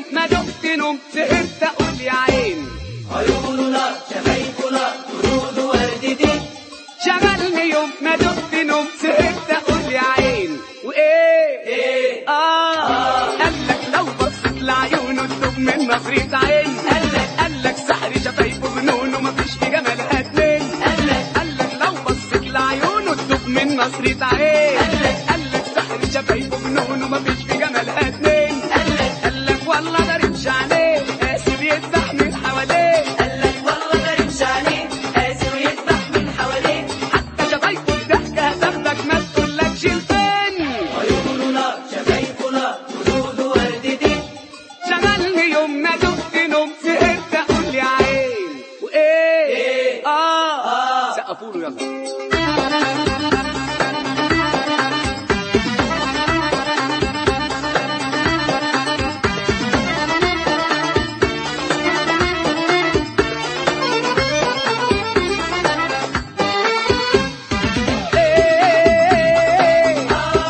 ما دقت نوم سهرت اقول يا عين عيونه نار شفايفه نار ورود وردتين شغلني يوم ما دقت نوم سهرت اقول يا عين وايه ايه اه قالك لو بصيت لعيونه تدوب من نظرة عين قالك قالك سحر شفايفه جنون ومفيش في جمالها اتنين قالك قالك لو بصيت لعيونه تدوب من نظرة عين قالك سحر شفايفه جنون ومفيش في جمالها اتنين قالك قالك والله ده رمش عليه قاسي بيفتح من حواليه قالك والله ما رمش عليه قاسي ويذبح من حواليه حتى شفايفه الضحكة هتاخدك ما تقولكش الفين عيونه نار شفايفه نار ورود وردتين شغلني يوم ما دقت نوم سهرت اقول يا عين وايه إيه؟ اه آه. سقفوا له يلا إيه؟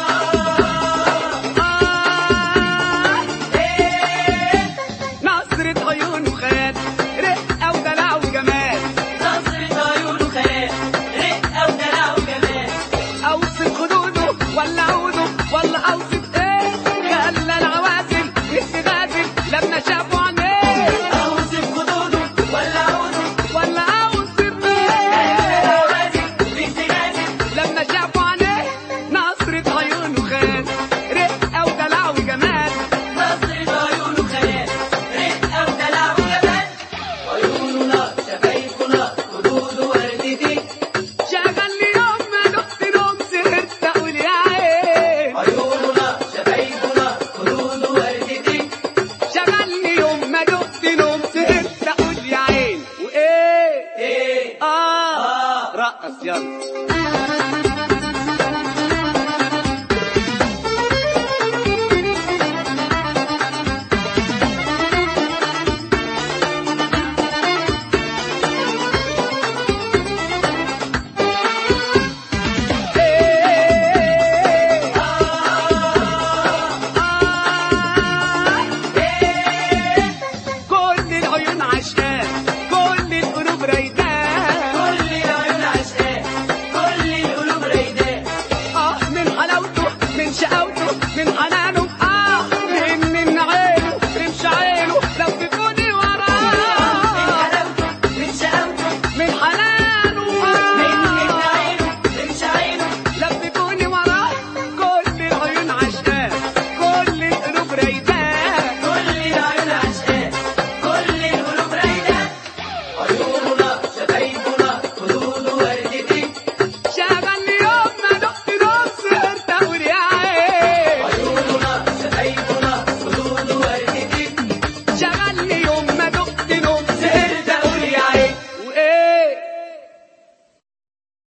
آه. نظرة عيونه خيال رقة ودلع وجمال نظرة عيونه خيال رقة ودلع وجمال اوصف خدوده ولا عوده ولا اوصف ايه خلى العوازل يستغازل لما شافوا عينيه أوصف خدوده ولا عوده ولا اوصف ايه هوازن باستغاثة لما شافوا عينيه نظرة عيونه خيال رقة ودلع وجمال نظرة عيونه خيال رقة ودلع وجمال عيونه نار شفايفه نار خدود وردتين شغلني يوم ما دقت نوم سهرت اقول يا عين عيونه نار شفايفه نار خدود وردتين شغلني يوم ما دقت نوم سهرت اقول يا عين وايه ايه اه آه رقص يلا